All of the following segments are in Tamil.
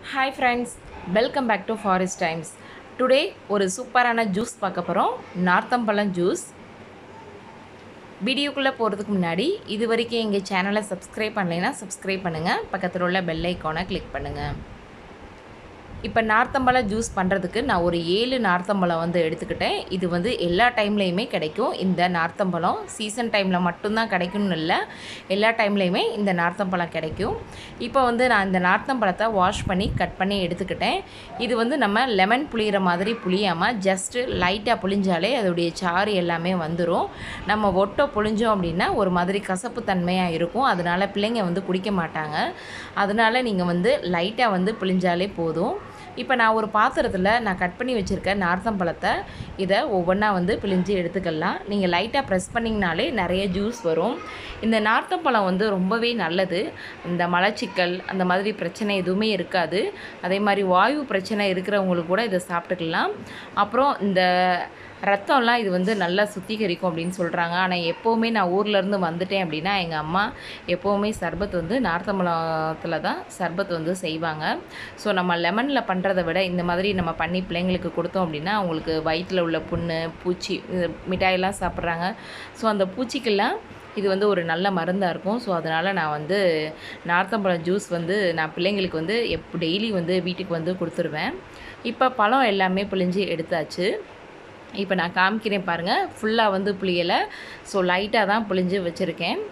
hi friends welcome back to Forest Times today ஒரு சூப்பரான ஜூஸ் பார்க்க போகிறோம் நார்த்தம்பழம் ஜூஸ் வீடியோக்குள்ளே போகிறதுக்கு முன்னாடி இது வரைக்கும் எங்கள் சேனலை சப்ஸ்கிரைப் பண்ணலைன்னா சப்ஸ்கிரைப் பண்ணுங்கள் பக்கத்தில் உள்ள பெல் ஐக்கானை கிளிக் பண்ணுங்கள் இப்போ நார்த்தம்பழம் ஜூஸ் பண்ணுறதுக்கு நான் ஒரு ஏழு நார்த்தம்பழம் வந்து எடுத்துக்கிட்டேன் இது வந்து எல்லா டைம்லேயுமே கிடைக்கும் இந்த நார்த்தம்பழம் சீசன் டைமில் மட்டும்தான் கிடைக்கும்னு இல்லை எல்லா டைம்லேயுமே இந்த நார்த்தம்பழம் கிடைக்கும் இப்போ வந்து நான் இந்த நார்த்தம்பழத்தை வாஷ் பண்ணி கட் பண்ணி எடுத்துக்கிட்டேன் இது வந்து நம்ம லெமன் புளிகிற மாதிரி புளியாமல் ஜஸ்ட்டு லைட்டாக புளிஞ்சாலே அதோடைய சாறு எல்லாமே வந்துடும் நம்ம ஒட்டை புளிஞ்சோம் அப்படின்னா ஒரு மாதிரி கசப்பு தன்மையாக இருக்கும் அதனால் பிள்ளைங்க வந்து குடிக்க மாட்டாங்க அதனால் நீங்கள் வந்து லைட்டாக வந்து புளிஞ்சாலே போதும் இப்போ நான் ஒரு பாத்திரத்தில் நான் கட் பண்ணி வச்சுருக்க நார்த்தம்பழத்தை இதை ஒவ்வொன்றா வந்து பிழிஞ்சு எடுத்துக்கலாம் நீங்கள் லைட்டாக ப்ரெஸ் பண்ணிங்கனாலே நிறைய ஜூஸ் வரும் இந்த நார்த்தம்பழம் வந்து ரொம்பவே நல்லது இந்த மலச்சிக்கல் அந்த மாதிரி பிரச்சனை எதுவுமே இருக்காது அதே மாதிரி வாயு பிரச்சனை இருக்கிறவங்களுக்கு கூட இதை சாப்பிட்டுக்கலாம் அப்புறம் இந்த ரத்தம்லாம் இது வந்து நல்லா சுத்திகரிக்கும் அப்படின்னு சொல்கிறாங்க ஆனால் எப்போவுமே நான் ஊர்லேருந்து வந்துட்டேன் அப்படின்னா எங்கள் அம்மா எப்போவுமே சர்பத் வந்து நார்த்தம்பழத்தில் தான் சர்பத் வந்து செய்வாங்க ஸோ நம்ம லெமனில் பண்ணுறதை விட இந்த மாதிரி நம்ம பண்ணி பிள்ளைங்களுக்கு கொடுத்தோம் அப்படின்னா அவங்களுக்கு வயிற்றில் உள்ள புண்ணு பூச்சி இது மிட்டாயெல்லாம் சாப்பிட்றாங்க ஸோ அந்த பூச்சிக்கெல்லாம் இது வந்து ஒரு நல்ல மருந்தாக இருக்கும் ஸோ அதனால் நான் வந்து நார்த்தம்பழம் ஜூஸ் வந்து நான் பிள்ளைங்களுக்கு வந்து எப் டெய்லி வந்து வீட்டுக்கு வந்து கொடுத்துருவேன் இப்போ பழம் எல்லாமே பிழிஞ்சு எடுத்தாச்சு இப்போ நான் காமிக்கிறேன் பாருங்கள் ஃபுல்லாக வந்து புளியலை ஸோ லைட்டாக தான் புளிஞ்சு வச்சுருக்கேன்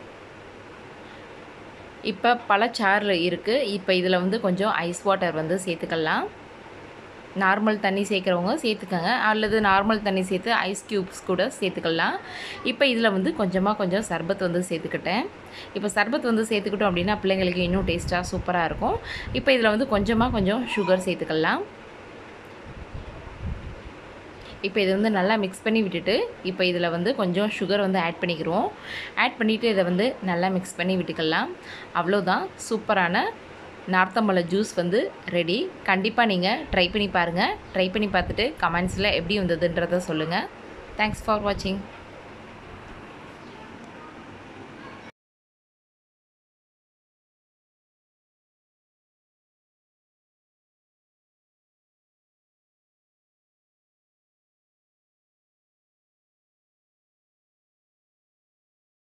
இப்போ பழச்சாறு இருக்குது இப்போ இதில் வந்து கொஞ்சம் ஐஸ் வாட்டர் வந்து சேர்த்துக்கலாம் நார்மல் தண்ணி சேர்க்குறவங்க சேர்த்துக்கங்க அல்லது நார்மல் தண்ணி சேர்த்து ஐஸ் க்யூப்ஸ் கூட சேர்த்துக்கலாம் இப்போ இதில் வந்து கொஞ்சமாக கொஞ்சம் சர்பத் வந்து சேர்த்துக்கிட்டேன் இப்போ சர்பத் வந்து சேர்த்துக்கிட்டோம் அப்படின்னா பிள்ளைங்களுக்கு இன்னும் டேஸ்ட்டாக சூப்பராக இருக்கும் இப்போ இதில் வந்து கொஞ்சமாக கொஞ்சம் சுகர் சேர்த்துக்கலாம் இப்போ இதை வந்து நல்லா மிக்ஸ் பண்ணி விட்டுட்டு இப்போ இதில் வந்து கொஞ்சம் சுகர் வந்து ஆட் பண்ணிக்கிறோம் ஆட் பண்ணிவிட்டு இதை வந்து நல்லா மிக்ஸ் பண்ணி விட்டுக்கலாம் அவ்வளோதான் சூப்பரான நார்த்தம்பழ ஜூஸ் வந்து ரெடி கண்டிப்பாக நீங்கள் ட்ரை பண்ணி பாருங்கள் ட்ரை பண்ணி பார்த்துட்டு கமெண்ட்ஸில் எப்படி வந்ததுன்றதை சொல்லுங்கள் தேங்க்ஸ் ஃபார் வாட்சிங்